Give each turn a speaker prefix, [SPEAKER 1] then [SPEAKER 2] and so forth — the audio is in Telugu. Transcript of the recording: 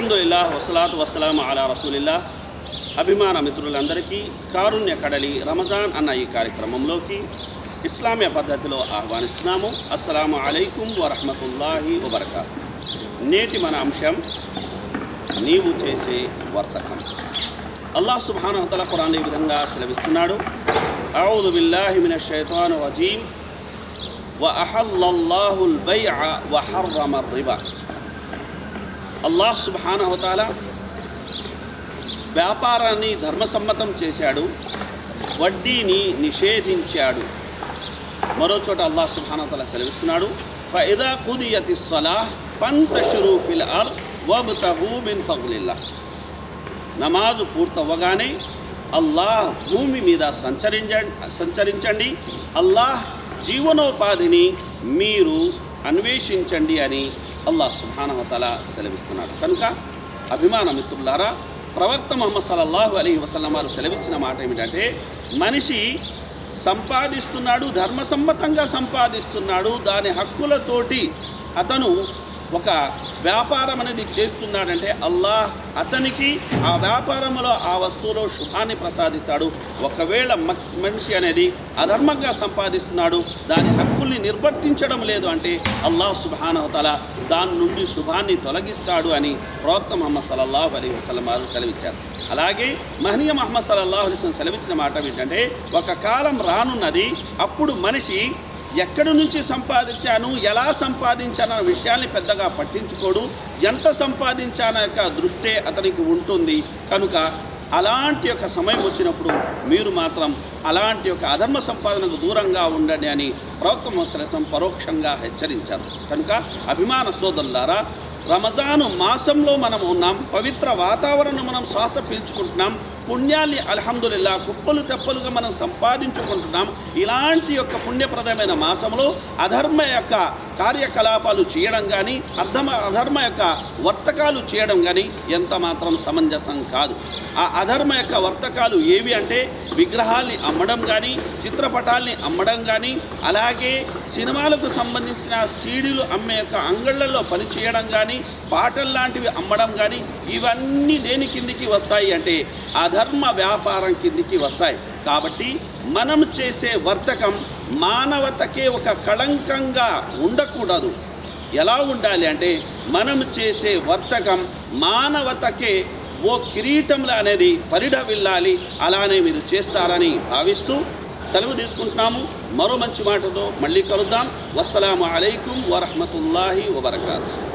[SPEAKER 1] అల్హమ్దుల్లా వసలాతు వసలాం అలా రసూలిల్లా అభిమాన మిత్రులందరికీ కారుణ్య కడలి రమజాన్ అన్న ఈ కార్యక్రమంలోకి ఇస్లామీయ పద్ధతిలో ఆహ్వానిస్తున్నాము అస్సలాము అలైకుం వరహమతుల్లాహి వబర్కాత్ నేటి మన అంశం నీవు చేసే వర్తకం అల్లాహ్ సుబ్హానహు తల ఖురాన్ ఈ విధంగా సెలవిస్తున్నాడు అఊదు బిల్లాహి మినష్ షైతానిర్ రజీం وأحل الله البيع وحرم الربا అల్లాహ్ సుబ్హానహుతాల వ్యాపారాన్ని ధర్మసమ్మతం చేశాడు వడ్డీని నిషేధించాడు మరో చోట అల్లాహ్ సుబ్హానహుతాల సెలవిస్తున్నాడు ఫైదా కుదియతి సలాహ్ పంతషురు ఫిల్ అర్ వబ్తహూ మిన్ ఫగ్లిల్లా నమాజు పూర్తవ్వగానే అల్లాహ్ భూమి మీద సంచరించండి సంచరించండి అల్లాహ్ జీవనోపాధిని మీరు అన్వేషించండి అని అల్లాహ్ సుభానవతల సెలవిస్తున్నాడు కనుక అభిమాన మిత్రులారా ప్రవక్త మొహమ్మద్ సల్లల్లాహు అలీ వసల్లం వారు సెలవిచ్చిన మాట ఏమిటంటే మనిషి సంపాదిస్తున్నాడు ధర్మసమ్మతంగా సంపాదిస్తున్నాడు దాని హక్కులతోటి అతను ఒక వ్యాపారం అనేది చేస్తున్నాడంటే అల్లాహ్ అతనికి ఆ వ్యాపారంలో ఆ వస్తువులో శుభాన్ని ప్రసాదిస్తాడు ఒకవేళ మ- మనిషి అనేది అధర్మంగా సంపాదిస్తున్నాడు దాని హక్కుల్ని నిర్వర్తించడం లేదు అంటే అల్లాహ్ సుబానవతల దాని నుండి శుభాన్ని తొలగిస్తాడు అని ప్రవక్త మహమ్మద్ సల్లల్లాహు అలీ వసలం వారు సెలవిచ్చారు అలాగే మహనీయ మహమ్మద్ సల్లల్లాహు అలీ వసల్లం సెలవిచ్చిన మాట ఏంటంటే ఒక కాలం రానున్నది అప్పుడు మనిషి ఎక్కడి నుంచి సంపాదించాను ఎలా సంపాదించాను అన్న విషయాల్ని పెద్దగా పట్టించుకోడు ఎంత సంపాదించాన యొక్క దృష్టే అతనికి ఉంటుంది కనుక అలాంటి యొక్క సమయం వచ్చినప్పుడు మీరు మాత్రం అలాంటి యొక్క అధర్మ సంపాదనకు దూరంగా ఉండండి అని ప్రవక్త మొసలసం పరోక్షంగా హెచ్చరించారు కనుక అభిమాన సోదరులారా రమజాను మాసంలో మనం ఉన్నాం పవిత్ర వాతావరణం మనం శ్వాస పీల్చుకుంటున్నాం పుణ్యాన్ని అల్హమ్దుల్లా కుప్పలు తెప్పలుగా మనం సంపాదించుకుంటున్నాం ఇలాంటి యొక్క పుణ్యప్రదమైన మాసంలో అధర్మ యొక్క కార్యకలాపాలు చేయడం కానీ అధర్మ అధర్మ యొక్క వర్తకాలు చేయడం కానీ ఎంత మాత్రం సమంజసం కాదు ఆ అధర్మ యొక్క వర్తకాలు ఏవి అంటే విగ్రహాల్ని అమ్మడం కానీ చిత్రపటాల్ని అమ్మడం కానీ అలాగే సినిమాలకు సంబంధించిన సీడీలు అమ్మే యొక్క అంగళ్ళల్లో పనిచేయడం కానీ పాటలు లాంటివి అమ్మడం కానీ ఇవన్నీ దేని కిందికి వస్తాయి అంటే అధర్మ వ్యాపారం కిందికి వస్తాయి కాబట్టి మనం చేసే వర్తకం మానవతకే ఒక కళంకంగా ఉండకూడదు ఎలా ఉండాలి అంటే మనం చేసే వర్తకం మానవతకే ఓ కిరీటంలా అనేది పరిఢవిల్లాలి అలానే మీరు చేస్తారని భావిస్తూ సెలవు తీసుకుంటున్నాము మరో మంచి మాటతో మళ్ళీ కలుద్దాం వస్సలాము అలైకుం వరహమతుల్లాహి వబర్కాతు